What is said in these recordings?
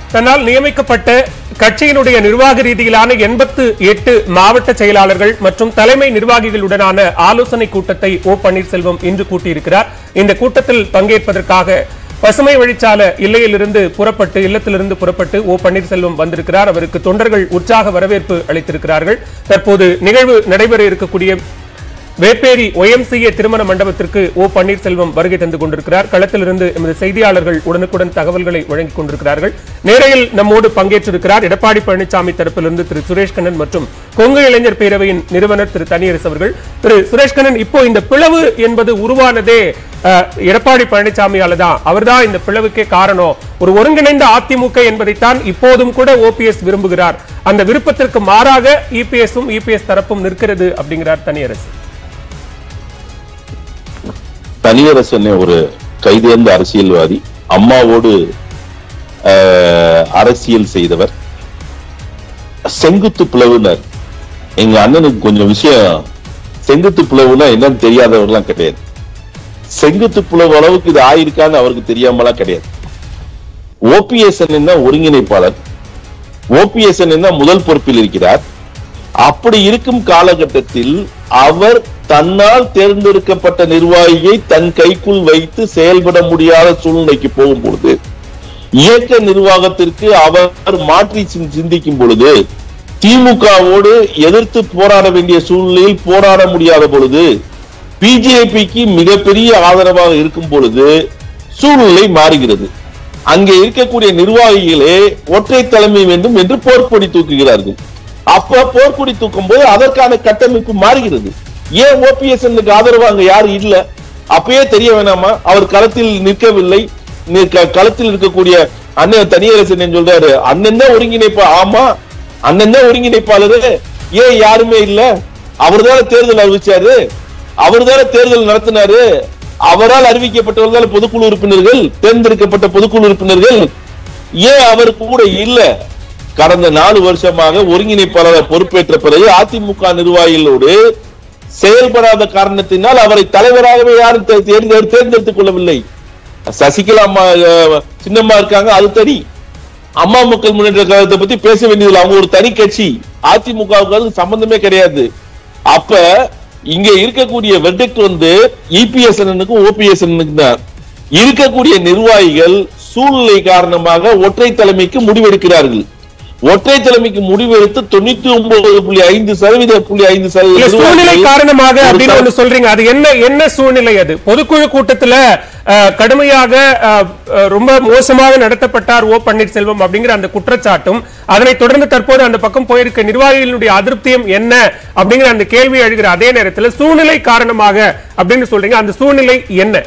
தன்னால் நியமிக்கப்பட்ட கட்சியினுடைய நிர்வாக ரீதியிலான எண்பத்து எட்டு மாவட்ட செயலாளர்கள் மற்றும் தலைமை நிர்வாகிகளுடனான ஆலோசனை கூட்டத்தை ஓ பன்னீர்செல்வம் இன்று கூட்டியிருக்கிறார் இந்த கூட்டத்தில் பங்கேற்பதற்காக பசுமை வழிச்சால இல்லையிலிருந்து புறப்பட்டு இல்லத்திலிருந்து புறப்பட்டு ஓ பன்னீர்செல்வம் வந்திருக்கிறார் அவருக்கு தொண்டர்கள் உற்சாக வரவேற்பு அளித்திருக்கிறார்கள் தற்போது நிகழ்வு நடைபெற இருக்கக்கூடிய வேப்பேரி ஒய்எம்சிஏ திருமண மண்டபத்திற்கு ஓ பன்னீர்செல்வம் வருகை தந்து கொண்டிருக்கிறார் களத்திலிருந்து எமது செய்தியாளர்கள் உடனுக்குடன் தகவல்களை வழங்கிக் கொண்டிருக்கிறார்கள் நேரையில் நம்மோடு பங்கேற்றிருக்கிறார் எடப்பாடி பழனிசாமி தரப்பிலிருந்து திரு சுரேஷ் கண்ணன் மற்றும் கொங்கு இளைஞர் பேரவையின் நிறுவனர் திரு தனியரசு அவர்கள் திரு சுரேஷ் கண்ணன் இப்போ இந்த பிளவு என்பது உருவானதே அஹ், எடப்பாடி பழனிசாமியால தான் அவர்தான் இந்த பிளவுக்கே காரணம் ஒரு ஒருங்கிணைந்த அதிமுக என்பதைத்தான் இப்போதும் கூட ஓபிஎஸ் விரும்புகிறார் அந்த விருப்பத்திற்கு மாறாக இபிஎஸும் இபிஎஸ் தரப்பும் நிற்கிறது அப்படிங்கிறார் தனியரசு தனியரசன் ஒரு கைதேர்ந்த அரசியல்வாதி அம்மாவோடு ஆஹ், அரசியல் செய்தவர் செங்குத்து பிளவுனர் எங்க அண்ணனுக்கு கொஞ்சம் விஷயம் செங்குத்து பிளவுனா என்னன்னு தெரியாதவர்லாம் கிடையாது செங்குத்து பிளவு அளவுக்கு இது ஆயிருக்கான்னு அவருக்கு தெரியாமலாம் கிடையாது ஓபிஎஸ் ஒருங்கிணைப்பாளர் ஓபிஎஸ் முதல் பொறுப்பில் இருக்கிறார் அப்படி இருக்கும் காலகட்டத்தில் அவர் தன்னால் தேர்ந்தெடுக்கப்பட்ட நிர்வாகியை தன் கைக்குள் வைத்து செயல்பட முடியாத சூழ்நிலைக்கு போகும் பொழுது இயக்க நிர்வாகத்திற்கு அவர் மாற்றி சிந்- சிந்திக்கும் பொழுது திமுகவோடு எதிர்த்து போராட வேண்டிய சூழ்நிலையில் போராட முடியாத பொழுது பிஜேபிக்கு மிகப்பெரிய ஆதரவாக இருக்கும் பொழுது சூழ்நிலை மாறுகிறது அங்கே இருக்கக்கூடிய நிர்வாகிகளே ஒற்றை தலைமை வேண்டும் என்று போர்க்கொடி தூக்குகிறார்கள் அப்ப போர்க்கொடி தூக்கும் போது அதற்கான கட்டமைப்பு மாறுகிறது ஏன் ஓபிஎஸ் ஆதரவு அங்க யாரும் இல்ல அப்பயே தெரிய வேணாமா அவர் களத்தில் நிற்கவில்லை நிற்க- களத்தில் இருக்கக்கூடிய அண்ணன் தனியரசன் என்ன சொல்றாரு அண்ணன் தான் ஒருங்கிணைப்பா ஆமா அண்ணன் தான் ஒருங்கிணைப்பாளரு ஏன் யாருமே இல்ல அவர்தானே தேர்தல் அறிவிச்சாரு அவர்தானே தேர்தல் நடத்தினாரு அவரால் அறிவிக்கப்பட்டவர்கள் பொதுக்குழு உறுப்பினர்கள் தேர்ந்தெடுக்கப்பட்ட பொதுக்குழு உறுப்பினர்கள் ஏன் அவர் கூட இல்ல கடந்த நாலு வருஷமாக ஒருங்கிணைப்பாளர் பொறுப்பேற்ற பிறகு அதிமுக நிர்வாகிகளோடு செயல்படாத காரணத்தினால் அவரை தலைவராகவே யாரும் தே- தேர்ந்தெடு- தேர்ந்தெடுத்துக் கொள்ளவில்லை சசிகலா அம்மா அஹ், சின்னம்மா இருக்காங்க அது தனி அம்மா மக்கள் முன்னேற்ற கழகத்தை பத்தி பேச வேண்டியதில்லை அவங்க ஒரு தனி கட்சி அதிமுகவுக்கு அது சம்பந்தமே கிடையாது அப்ப இங்க இருக்கக்கூடிய வெர்டிக்ட் வந்து இபிஎஸ் ஓபிஎஸ் தான் இருக்கக்கூடிய நிர்வாகிகள் சூழ்நிலை காரணமாக ஒற்றை தலைமைக்கு முடிவெடுக்கிறார்கள் ஒற்றை தலைமைக்கு முடிவெடுத்து தொண்ணூத்தி ஒன்பது புள்ளி ஐந்து சதவீத புள்ளி ஐந்து இல்ல சதவீத சூழ்நிலை நிர்வாகிகள் காரணமாக ஒரு அப்படின்னு தர- ஒண்ணு சொல்றீங்க அது என்ன என்ன சூழ்நிலை அது பொதுக்குழு கூட்டத்துல அஹ், கடுமையாக அஹ், அஹ், ரொம்ப மோசமாக நடத்தப்பட்டார் ஓ பன்னீர்செல்வம் அப்படிங்கிற அந்த குற்றச்சாட்டும் அதனைத் தொடர்ந்து தற்போது அந்த பக்கம் போயிருக்க நிர்வாகிகளுடைய அதிருப்தியும் என்ன அப்படிங்கிற அந்த கேள்வி எழுகிற அதே நேரத்தில் சூழ்நிலை காரணமாக அப்படின்னு சொல்றீங்க அந்த சூழ்நிலை என்ன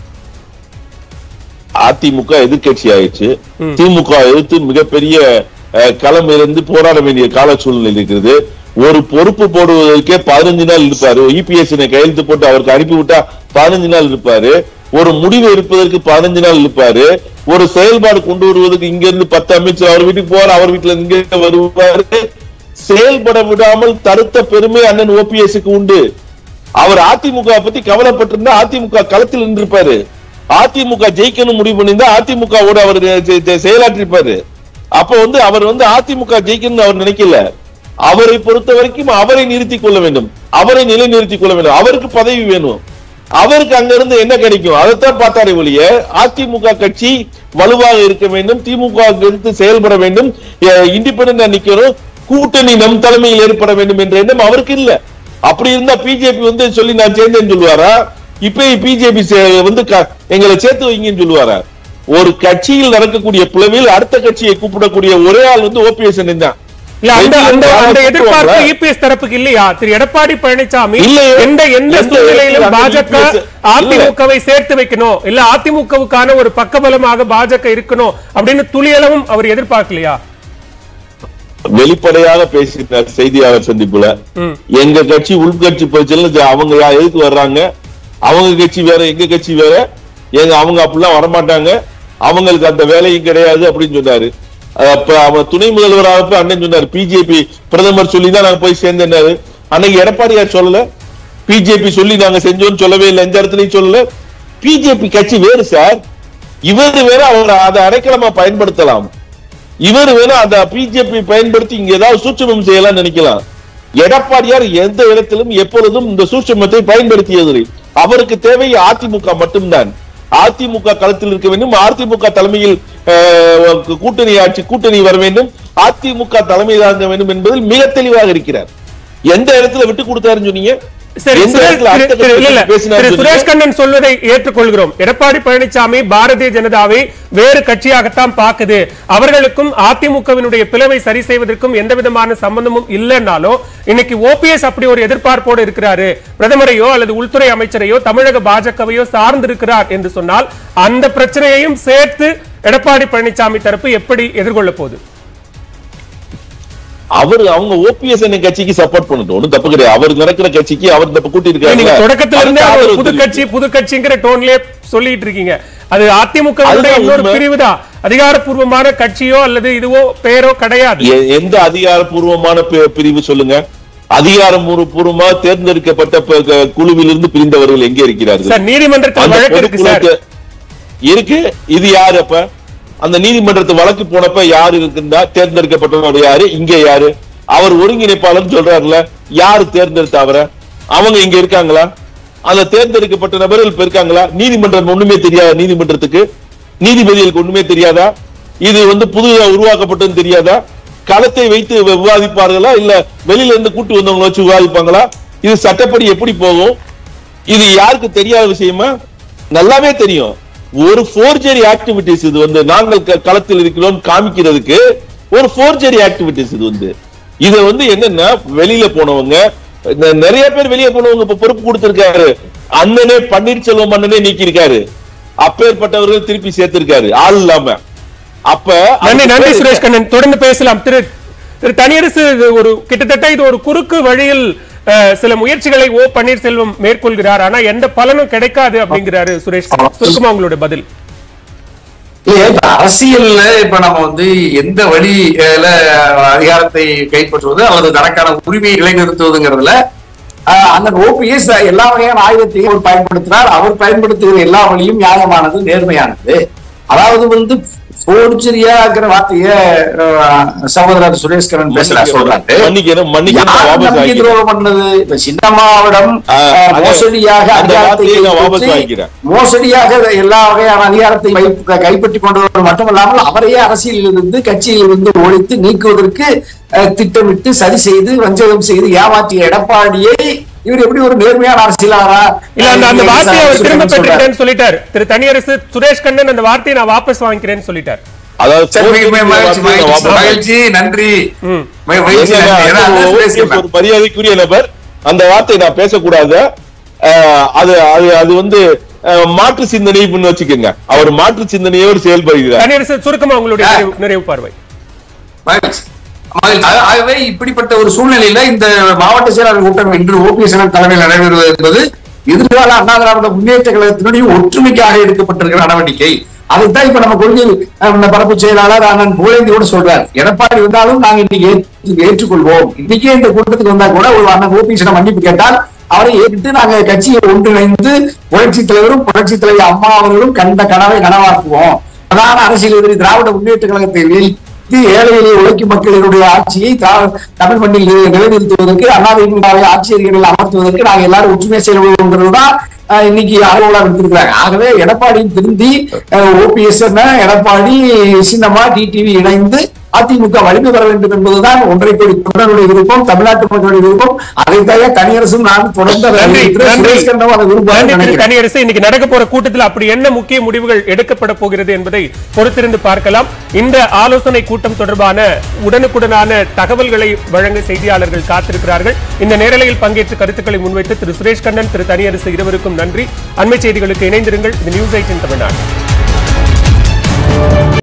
அதிமுக எதிர்க்கட்சி ஆயிடுச்சு திமுக எதிர்த்து மிகப்பெரிய அஹ், களம் இருந்து போராட வேண்டிய கால சூழ்நிலை இருக்கிறது ஒரு பொறுப்பு போடுவதற்கே பதினஞ்சு நாள் இருப்பாரு இபிஎஸ் கையெழுத்து போட்டு அவருக்கு அனுப்பி விட்டா பதினஞ்சு நாள் இருப்பாரு ஒரு முடிவு எடுப்பதற்கு பதினஞ்சு நாள் இருப்பாரு ஒரு செயல்பாடு கொண்டு வருவதற்கு இங்க இருந்து பத்து அமைச்சர் அவர் வீட்டுக்கு போவார் அவர் வீட்டுல இங்க வருவாரு செயல்பட விடாமல் தடுத்த பெருமை அண்ணன் ஓபிஎஸ்க்கு உண்டு அவர் அதிமுக பத்தி கவலைப்பட்டிருந்தா அதிமுக களத்தில் நின்றிருப்பாரு அதிமுக ஜெயிக்கணும் முடிவு பண்ணியிருந்தா அதிமுகவோட அவர் செ- செ- செயலாற்றிருப்பாரு அப்ப வந்து அவர் வந்து அதிமுக ஜெயிக்கணும்னு அவர் நினைக்கல அவரை பொறுத்த வரைக்கும் அவரை நிறுத்திக் கொள்ள வேண்டும் அவரை நிலைநிறுத்திக் கொள்ள வேண்டும் அவருக்கு பதவி வேணும் அவருக்கு அங்க இருந்து என்ன கிடைக்கும் அதைத்தான் பார்த்தாரே ஒழிய அதிமுக கட்சி வலுவாக இருக்க வேண்டும் திமுக எடுத்து செயல்பட வேண்டும் இண்டிபெண்டா நிக்கணும் கூட்டணி நம் தலைமையில் ஏற்பட வேண்டும் என்ற எண்ணம் அவருக்கு இல்ல அப்படி இருந்தா பிஜேபி வந்து சொல்லி நான் சேர்ந்தேன்னு சொல்லுவாரா இப்ப பிஜேபி வந்து க- எங்களை சேர்த்து வைங்கன்னு சொல்லுவாரா ஒரு கட்சியில் நடக்கக்கூடிய பிளவில் அடுத்த கட்சியை கூப்பிடக்கூடிய ஒரே ஆள் வந்து ஓபிஎஸ் தான் இல்ல அந்த அந்த அந்த எதிர்பார்ப்பு கூப்பிடுவாங்களா? இபிஎஸ் தரப்புக்கு இல்லையா திரு எடப்பாடி பழனிசாமி இல்லையே. எந்த எந்த எந்த சூழ்நிலையிலும் இடத்துல பாஜக EPS அதிமுகவை சேர்த்து வைக்கணும் இல்ல அதிமுகவுக்கான ஒரு பக்கபலமாக பாஜக இருக்கணும் அப்படின்னு துளியளவும் அவர் எதிர்பார்க்கலையா வெளிப்படையாக பேசினார் செய்தியாளர் சந்திப்புல ம். எங்க கட்சி உள்கட்சி பிரச்சனை அவங்க யா- எதுக்கு வர்றாங்க அவங்க கட்சி வேற எங்க கட்சி வேற எங்க அவங்க அப்படிலாம் வரமாட்டாங்க அவங்களுக்கு அந்த வேலையும் கிடையாது அப்படின்னு சொன்னாரு அப்ப அவன் துணை முதல்வராக போய் அண்ணன் சொன்னாரு பிஜேபி பிரதமர் சொல்லி தான் நாங்க போய் சேர்ந்தேன்னாரு அன்னைக்கு எடப்பாடியார் சொல்லல பிஜேபி சொல்லி நாங்க செஞ்சோம்னு சொல்லவே இல்லை எந்த இடத்துலயும் சொல்லல பிஜேபி கட்சி வேறு சார் இவர் வேற அவர் அதை அடைக்கலமா பயன்படுத்தலாம் இவர் வேணா அந்த பிஜேபி பயன்படுத்தி இங்க ஏதாவது சூட்சமம் செய்யலாம் நினைக்கலாம் எடப்பாடியார் எந்த இடத்திலும் எப்பொழுதும் இந்த சூட்சமத்தை பயன்படுத்தியதில்லை அவருக்கு தேவை அதிமுக மட்டும்தான் அதிமுக களத்தில் இருக்க வேண்டும் அதிமுக தலைமையில் அஹ், கூட்டணி ஆட்சி கூட்டணி வர வேண்டும் அதிமுக தலைமை தாங்க வேண்டும் என்பதில் மிக தெளிவாக இருக்கிறார் எந்த இடத்துல விட்டு கொடுத்தாருன்னு சொன்னீங்க சரி எந்த சுரேஷ் இடத்துல திரு- அடுத்த திரு- இல்ல, இல்ல. கட்டத்துக்கு பேசினாருன்னு திரு சொன்னீங்க? சுரேஷ் கண்ணன் சொல்வதை ஏற்றுக்கொள்கிறோம் எடப்பாடி பழனிசாமி பாரதிய ஜனதாவை வேறு கட்சியாகத்தான் பார்க்குது அவர்களுக்கும் அதிமுகவினுடைய பிளவை சரி செய்வதற்கும் எந்த விதமான சம்பந்தமும் இல்லைன்னாலும் இன்னைக்கு ஓபிஎஸ் அப்படி ஒரு எதிர்பார்ப்போடு இருக்கிறாரு பிரதமரையோ அல்லது உள்துறை அமைச்சரையோ தமிழக பாஜகவையோ சார்ந்திருக்கிறார் என்று சொன்னால் அந்த பிரச்சனையையும் சேர்த்து எடப்பாடி பழனிசாமி தரப்பு எப்படி எதிர்கொள்ள போகுது அவர் அவங்க ஓபிஎஸ் கட்சிக்கு சப்போர்ட் பண்ணட்டும் ஒண்ணும் தப்பு கிடையாது அவர் நடக்கிற கட்சிக்கு அவர் தப்பு கூட்டி நீங்க தொடக்கத்துல இருந்தே ஒரு இருக்காரு புது கட்சி புது கட்சிங்கிற டோன்லயே சொல்லிட்டு இருக்கீங்க அது அதிமுக அதுதான் இன்னொரு உண்மை. பிரிவு தான் அதிகாரப்பூர்வமான கட்சியோ அல்லது இதுவோ பேரோ கிடையாது எ- எந்த அதிகாரப்பூர்வமான பி- பிரிவு சொல்லுங்க அதிகாரப்பூர்வமா தேர்ந்தெடுக்கப்பட்ட ப- க- குழுவிலிருந்து பிரிந்தவர்கள் எங்கே இருக்கிறார்கள் சார் நீதிமன்றத்தில் அந்த வழக்கு இருக்கு சார் பொதுக்குழுக்கு- இருக்கு இது யாரு அப்ப அந்த நீதிமன்றத்து வழக்கு போனப்ப யாரு இருக்குன்னா தேர்ந்தெடுக்கப்பட்டவர் யாரு இங்க யாரு அவர் ஒருங்கிணைப்பாளர் சொல்றாருல யாரு தேர்ந்தெடுத்த அவரை அவங்க இங்க இருக்காங்களா அந்த தேர்ந்தெடுக்கப்பட்ட நபர்கள் இப்ப இருக்காங்களா நீதிமன்றம் ஒண்ணுமே தெரியாதா நீதிமன்றத்துக்கு நீதிபதிகளுக்கு ஒண்ணுமே தெரியாதா இது வந்து புதுதா உருவாக்கப்பட்டதுன்னு தெரியாதா களத்தை வைத்து வி- விவாதிப்பார்களா இல்ல வெளியில இருந்து கூட்டு வந்தவங்க வச்சு விவாதிப்பாங்களா இது சட்டப்படி எப்படி போகும் இது யாருக்கு தெரியாத விஷயமா நல்லாவே தெரியும் ஒரு போர்ஜரி ஆக்டிவிட்டிஸ் இது வந்து நாங்கள் க- களத்தில் இருக்கிறோம் காமிக்கிறதுக்கு ஒரு போர்ஜரி ஆக்டிவிட்டிஸ் இது வந்து இது வந்து என்னன்னா வெளியில போனவங்க ந- நிறைய பேர் வெளியே போனவங்க இப்ப பொறுப்பு கொடுத்திருக்காரு அண்ணனே பன்னீர்செல்வம் அண்ணனே நீக்கி இருக்காரு அப்பேற்பட்டவர்கள் திருப்பி சேர்த்திருக்காரு ஆள் இல்லாம அப்ப நன்றி அதுக்கு நன்றி பேரு சுரேஷ் கண்ணன் தொடர்ந்து பேசலாம் திரு திரு தனியரசு இது ஒரு கிட்டத்தட்ட இது ஒரு குறுக்கு வழியில் அஹ், சில முயற்சிகளை ஓ பன்னீர்செல்வம் மேற்கொள்கிறார் ஆனா எந்த பலனும் கிடைக்காது அப்படிங்கிறாரு சுரேஷ் கண்ணன். சுருக்கமா உங்களோட பதில் இல்லையா, இப்ப அரசியல்ல இப்ப நம்ம வந்து எந்த வழியில அதிகாரத்தை கைப்பற்றுவது அல்லது தனக்கான உரிமையை நிலைநிறுத்துவதுங்கிறதுல ஆஹ், அந்த ஓபிஎஸ் எல்லா வகையான ஆயுதத்தையும் அவர் பயன்படுத்தினார் அவர் பயன்படுத்துகிற எல்லா வழியும் நியாயமானது நேர்மையானது அதாவது வந்து போர்ச்சரியாங்கிற வார்த்தைய ஆஹ், சகோதரர் சுரேஷ்கரன் பேசுறார் சொல்றாரு மன்னிக்கணும் மன்னிக்கணும் யார் வாபஸ் நம்பிக்கை வாங்கிக்கிறேன் துரோகம் பண்ணது இப்ப சின்னம்மாவிடம் ஆ, ஆஹ், அது- மோசடியாக அந்த அதிகாரத்தை வார்த்தையை நான் வாபஸ் கைப்பற்றி, வாங்கிக்கிறேன். மோசடியாக எல்லா வகையான அதிகாரத்தை வை- கைப்பற்றிக் கொண்டவர் மட்டுமல்லாமல் அவரையே அரசியலில் இருந்து கட்சியில் இருந்து ஒழித்து நீக்குவதற்கு அஹ், திட்டமிட்டு சரி செய்து வஞ்சகம் செய்து ஏமாற்றிய எடப்பாடியை இவர் எப்படி ஒரு நேர்மையான அரசியலாளரா இல்ல அந்த அந்த அஹ், வார்த்தையை அவர் திரும்ப சொல்றாரு. பெற்றுக்கிறேன்னு சொல்லிட்டார் திரு தனியரசு சுரேஷ் கண்ணன் அந்த வார்த்தையை நான் வாபஸ் வாங்கிக்கிறேன்னு சொல்லிட்டார் அதாவது சரி, மிக- மிக மகிழ்ச்சி, வார்த்தையை நான் மகிழ்ச்சி, வாபஸ் மகிழ்ச்சி நன்றி ம். மகி- மகிழ்ச்சி, என்னன்னா, நன்றி. ஏன்னா, அது அது OPS பேசியிருந்தேன். ஒரு மரியாதைக்குரிய நபர் அந்த வார்த்தை நான் பேசக்கூடாது அஹ், அது அது அது வந்து அஹ், மாற்று சிந்தனை வச்சுக்கோங்க அவர் மாற்று சிந்தனையோடு செயல்படுகிறார் தனியரசு சுருக்கமா உங்களுடைய நிறைவு- நிறைவு பார்வை மகிழ்ச்சி. மகிழ்ச்சி. ஆக- ஆகவே இப்படிப்பட்ட ஒரு சூழ்நிலையில இந்த மாவட்ட செயலாளர் கூட்டம் இன்று ஓபிஎஸ் தலைமையில் நடைபெறுவது என்பது எதிர்கால அண்ணா திராவிட முன்னேற்ற கழகத்தினுடைய ஒற்றுமைக்காக எடுக்கப்பட்டிருக்கிற நடவடிக்கை அதைத்தான் இப்ப நம்ம கொள்கை அஹ், இந்த பரப்பு செயலாளர் அண்ணன் புகழேந்தி கூட சொல்றார் எடப்பாடி வந்தாலும் நாங்க இன்னைக்கு ஏற்று- ஏற்றுக்கொள்வோம் இன்னைக்கே இந்த கூட்டத்துக்கு வந்தா கூட ஒரு அண்ணன் ஓபிஎஸ் மன்னிப்பு கேட்டால் அவரை ஏற்று நாங்க கட்சியை ஒன்றிணைந்து புரட்சி தலைவரும் புரட்சி தலைவர் அம்மா அவர்களும் கண்ட கனவை நனவாக்குவோம் பிரதான அரசியல் எதிரி திராவிட முன்னேற்ற கழகத்தை வீழ்த்தி ஏழை எளிய உழைக்கும் மக்களினுடைய ஆட்சியை திரா- தமிழ் மண்ணில் நிலை- நிலைநிறுத்துவதற்கு அண்ணாதிமுகவை ஆட்சியர்களில் அமர்த்துவதற்கு நாங்க எல்லாரும் ஒற்றுமை செயல்படுவோங்கிறதுதான் அஹ், இன்னைக்கு அலுவலர் எடுத்திருக்கிறாங்க ஆகவே எடப்பாடியும் திருந்தி ஓபிஎஸ் எடப்பாடி சின்னம்மா டிடிவி இணைந்து அதிமுக வலிமை பெற வேண்டும் என்பதுதான் ஒன்றை கோடி தொண்டர்களுடைய விருப்பம் தமிழ்நாட்டு மக்களுடைய விருப்பம் அதைத்தான் தனியரசும் நான் தொடர்ந்து அதை நன்றி வலியுறுத்துறேன். நன்றி சுரேஷ் கண்ணனும் அதை விரும்புவார்னு நன்றி திரு நினைக்கிறேன். தனியரசு இன்னைக்கு நடக்க போற கூட்டத்தில் அப்படி என்ன முக்கிய முடிவுகள் எடுக்கப்பட போகிறது என்பதை பொறுத்திருந்து பார்க்கலாம் இந்த ஆலோசனை கூட்டம் தொடர்பான உடனுக்குடனான தகவல்களை வழங்க செய்தியாளர்கள் காத்திருக்கிறார்கள் இந்த நேரலையில் பங்கேற்று கருத்துக்களை முன்வைத்து திரு சுரேஷ் கண்ணன் திரு தனியரசு இருவருக்கும் நன்றி அண்மை செய்திகளுக்கு இணைந்திருங்கள் இது நியூஸ் எயிட்டின் தமிழ்நாடு